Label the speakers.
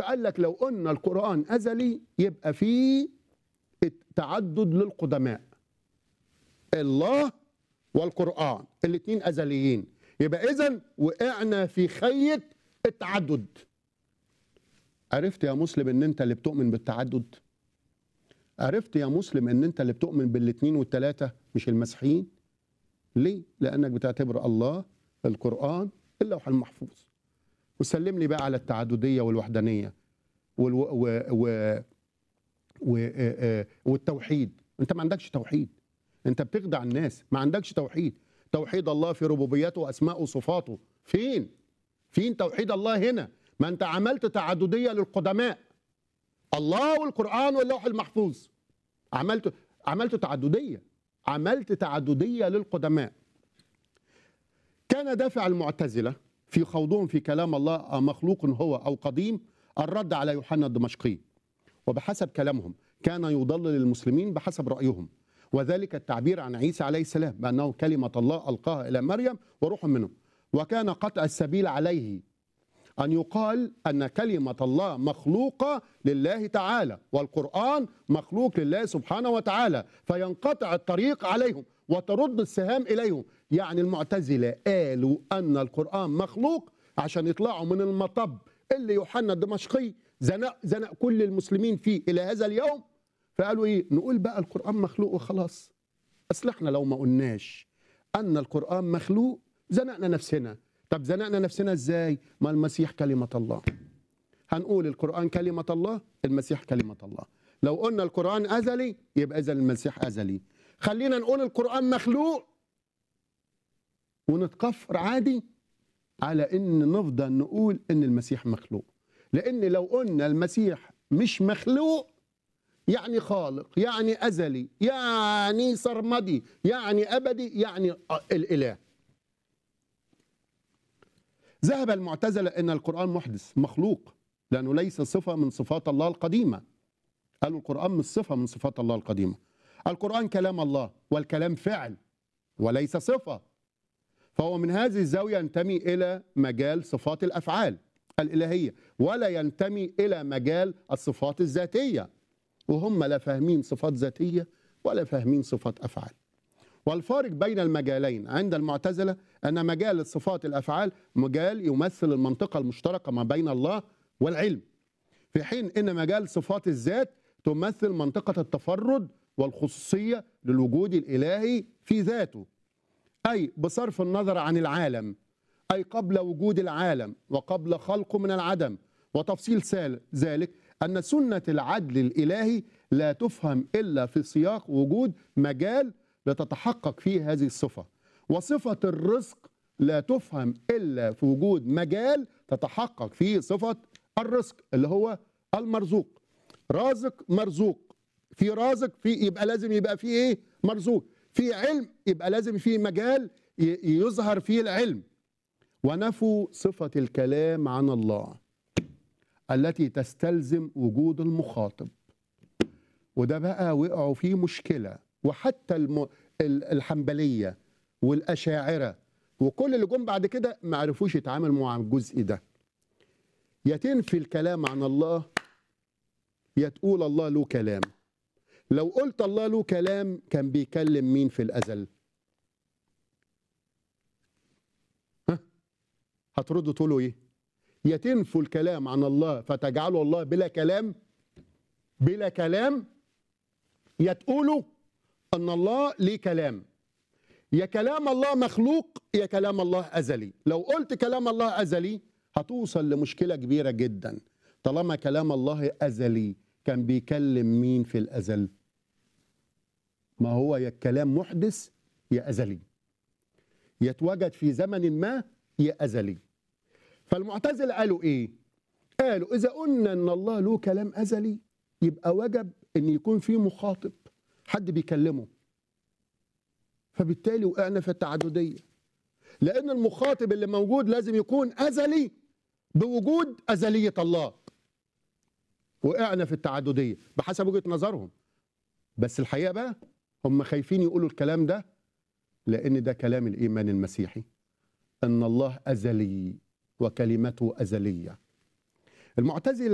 Speaker 1: فقال لك لو قلنا القرآن أزلي يبقى فيه تعدد للقدماء الله والقرآن الاثنين أزليين يبقى إذا وقعنا في خية التعدد عرفت يا مسلم ان انت اللي بتؤمن بالتعدد عرفت يا مسلم ان انت اللي بتؤمن بالاثنين والثلاثه مش المسيحيين ليه لانك بتعتبر الله القران اللوح المحفوظ وسلم لي بقى على التعدديه والوحدانيه والو و و و آه، آه، والتوحيد انت ما عندكش توحيد انت بتخدع الناس ما عندكش توحيد توحيد الله في ربوبيته واسمائه وصفاته فين فين توحيد الله هنا ما انت عملت تعدديه للقدماء الله والقران واللوح المحفوظ عملت عملت تعدديه عملت تعدديه للقدماء كان دافع المعتزله في خوضهم في كلام الله مخلوق هو او قديم الرد على يوحنا الدمشقي وبحسب كلامهم كان يضلل المسلمين بحسب رايهم وذلك التعبير عن عيسى عليه السلام بانه كلمه الله القاها الى مريم وروح منه وكان قطع السبيل عليه أن يقال أن كلمة الله مخلوقة لله تعالى والقرآن مخلوق لله سبحانه وتعالى فينقطع الطريق عليهم وترد السهام إليهم يعني المعتزلة قالوا أن القرآن مخلوق عشان يطلعوا من المطب اللي يوحنا الدمشقي زنق, زنق كل المسلمين فيه إلى هذا اليوم فقالوا إيه نقول بقى القرآن مخلوق وخلاص أصل احنا لو ما قلناش أن القرآن مخلوق زنقنا نفسنا طب زنقنا نفسنا ازاي ما المسيح كلمة الله هنقول القرآن كلمة الله المسيح كلمة الله لو قلنا القرآن أزلي يبقى إذا المسيح أزلي خلينا نقول القرآن مخلوق ونتكفر عادي على إن نفضل نقول إن المسيح مخلوق لأن لو قلنا المسيح مش مخلوق يعني خالق يعني أزلي يعني سرمدي يعني أبدي يعني الإله ذهب المعتزلة أن القرآن محدث مخلوق لأنه ليس صفة من صفات الله القديمة قالوا القرآن مش صفة من صفات الله القديمة القرآن كلام الله والكلام فعل وليس صفة فهو من هذه الزاوية ينتمي إلى مجال صفات الأفعال الإلهية ولا ينتمي إلى مجال الصفات الذاتية وهم لا فاهمين صفات ذاتية ولا فاهمين صفات أفعال والفارق بين المجالين عند المعتزلة أن مجال الصفات الأفعال مجال يمثل المنطقة المشتركة ما بين الله والعلم في حين أن مجال صفات الذات تمثل منطقة التفرد والخصوصية للوجود الإلهي في ذاته أي بصرف النظر عن العالم أي قبل وجود العالم وقبل خلقه من العدم وتفصيل ذلك أن سنة العدل الإلهي لا تفهم إلا في سياق وجود مجال لتتحقق فيه هذه الصفة وصفة الرزق لا تفهم إلا في وجود مجال تتحقق فيه صفة الرزق اللي هو المرزوق رازق مرزوق في رازق في يبقى لازم يبقى فيه ايه مرزوق في علم يبقى لازم فيه مجال يظهر فيه العلم ونفوا صفة الكلام عن الله التي تستلزم وجود المخاطب وده بقى وقعوا فيه مشكلة وحتى الم... الحنبلية والأشاعرة وكل اللي جم بعد كده ما عرفوش يتعاملوا مع الجزء ده يا تنفي الكلام عن الله يا تقول الله له كلام لو قلت الله له كلام كان بيكلم مين في الأزل ها هتردوا تقولوا ايه يا تنفوا الكلام عن الله فتجعلوا الله بلا كلام بلا كلام يا تقولوا ان الله ليه كلام يا كلام الله مخلوق يا كلام الله ازلي لو قلت كلام الله ازلي هتوصل لمشكله كبيره جدا طالما كلام الله ازلي كان بيكلم مين في الازل ما هو يا الكلام محدث يا ازلي يتوجد في زمن ما يا ازلي فالمعتزله قالوا ايه قالوا اذا قلنا ان الله له كلام ازلي يبقى وجب ان يكون في مخاطب حد بيكلمه فبالتالي وقعنا في التعددية لأن المخاطب اللي موجود لازم يكون أزلي بوجود أزلية الله وقعنا في التعددية بحسب وجهة نظرهم بس الحقيقة بقى هم خايفين يقولوا الكلام ده لأن ده كلام الإيمان المسيحي أن الله أزلي وكلمته أزلية المعتزلة